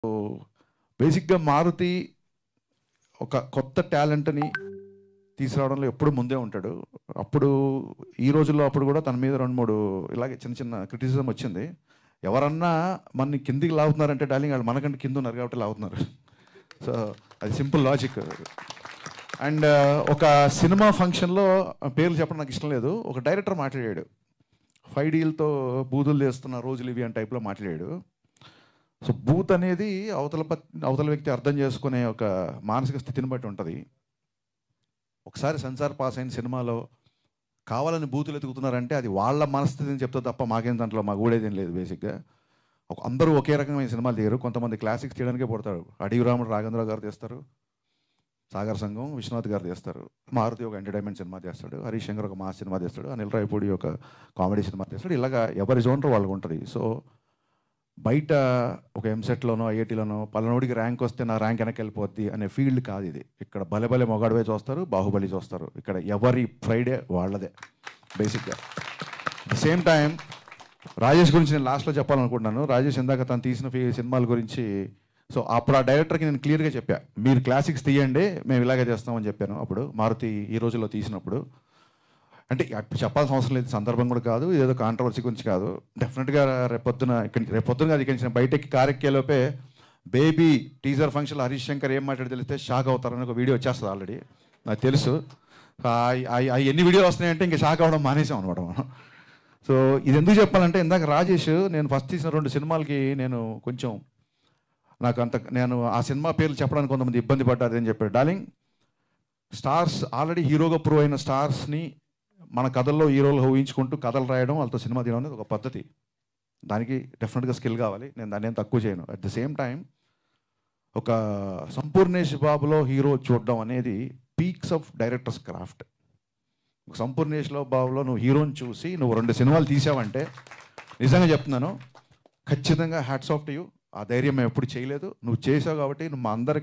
బేసిక్గా మారుతి ఒక కొత్త టాలెంట్ని తీసుకురావడంలో ఎప్పుడు ముందే ఉంటాడు అప్పుడు ఈ రోజుల్లో అప్పుడు కూడా తన మీద రెండు మూడు ఇలాగే చిన్న చిన్న క్రిటిసిజం వచ్చింది ఎవరన్నా మన కిందికి లాగుతున్నారంటే డార్లింగ్ వాళ్ళు మనకంటే కింద ఉన్నారు కాబట్టి లాగుతున్నారు సో అది సింపుల్ లాజిక్ అండ్ ఒక సినిమా ఫంక్షన్లో పేర్లు చెప్పడం నాకు ఇష్టం లేదు ఒక డైరెక్టర్ మాట్లాడాడు ఫైవ్ డీలతో బూతులు చేస్తున్న రోజులు ఇవి అని టైప్లో మాట్లాడాడు సో బూత్ అనేది అవతల పక్- అవతల వ్యక్తి అర్థం చేసుకునే ఒక మానసిక స్థితిని బట్టి ఉంటుంది ఒకసారి సెన్సార్ పాస్ అయిన సినిమాలో కావాలని బూతులు ఎదుగుతున్నారంటే అది వాళ్ళ మనస్థితిని చెప్తే తప్ప మాకేం దాంట్లో మా గూడేదేం లేదు బేసిక్గా ఒక అందరూ ఒకే రకమైన సినిమాలు తీయరు కొంతమంది క్లాసిక్స్ తీయడానికే పడతారు అడివి రాముడు రాఘేంద్ర గారు తీస్తారు సాగర్ సంఘం విశ్వనాథ్ గారు తీస్తారు మారుతి ఒక ఎంటర్టైన్మెంట్ సినిమా తీస్తాడు హరీష్ శంకర్ ఒక మాస్ సినిమా తీస్తాడు అనిల్ రాయపూడి ఒక కామెడీ సినిమా తీస్తాడు ఇలాగా ఎవరి జోనర్ వాళ్ళకు ఉంటుంది సో బయట ఒక ఎంసెట్లోనో ఐఐటీలోనో పలానోడికి ర్యాంక్ వస్తే నా ర్యాంక్ వెనక్కి వెళ్ళిపోద్ది అనే ఫీల్డ్ కాదు ఇది ఇక్కడ భలే భలే మొగాడవే చూస్తారు బాహుబలి చూస్తారు ఇక్కడ ఎవరి ఫ్రైడే వాళ్ళదే బేసిక్గా ద సేమ్ టైం రాజేష్ గురించి నేను లాస్ట్లో చెప్పాలనుకుంటున్నాను రాజేష్ ఇందాక తను తీసిన ఫీ- సినిమాల గురించి సో అప్పుడు ఆ డైరెక్టర్కి నేను క్లియర్గా చెప్పా మీరు క్లాసిక్స్ తీయండి మేము ఇలాగే చేస్తామని చెప్పాను అప్పుడు మారుతి ఈ రోజుల్లో తీసినప్పుడు అంటే అప్పుడు చెప్పాల్సిన అవసరం లేదు సందర్భం కూడా కాదు ఏదో కాంట్రవర్సీ గురించి కాదు డెఫినెట్గా రేపొద్దున ఇక్కడ రేపొద్దున కాదు ఇక్కడి నుంచి బయటకి కారెక్కేలోపే బేబీ టీజర్ ఫంక్షన్లో హరీష్ శంకర్ ఏం మాట్లాడి తెలిస్తే షాక్ అవుతారని ఒక వీడియో వచ్చేస్తుంది ఆల్రెడీ నాకు తెలుసు ఆ- ఆ- ఆ ఎన్ని వీడియోలు వస్తున్నాయంటే ఇంకా షాక్ అవ్వడం మానేసాం అనమాట మనం సో ఇది ఎందుకు చెప్పాలంటే ఇందాక రాజేష్ నేను ఫస్ట్ తీసిన రెండు సినిమాలకి నేను కొంచెం నాకు అంత నేను ఆ సినిమా పేర్లు చెప్పడానికి కొంతమంది ఇబ్బంది పడ్డారు అని చెప్పారు డార్లింగ్ స్టార్స్ ఆల్రెడీ హీరోగా ప్రూవ్ అయిన స్టార్స్ని మన కథల్లో హీరోలు ఊహించుకుంటూ కథలు రాయడం వాళ్ళతో సినిమా తీయడం అనేది ఒక పద్ధతి దానికి డెఫినెట్గా స్కిల్ కావాలి నేను దాన్ని ఏం తక్కువ చేయను అట్ ద సేమ్ టైం ఒక సంపూర్ణేష్ బాబులో హీరో చూడడం అనేది పీక్స్ ఆఫ్ డైరెక్టర్స్ క్రాఫ్ట్ ఒక సంపూర్ణేష్లో బాబులో నువ్వు హీరోని చూసి నువ్వు రెండు సినిమాలు తీసావంటే నిజంగా చెప్తున్నాను ఖచ్చితంగా హ్యాట్స్ ఆఫ్ టు యూ ఆ ధైర్యం మేము ఎప్పుడు చేయలేదు నువ్వు చేసావు కాబట్టి నువ్వు మా అందరికి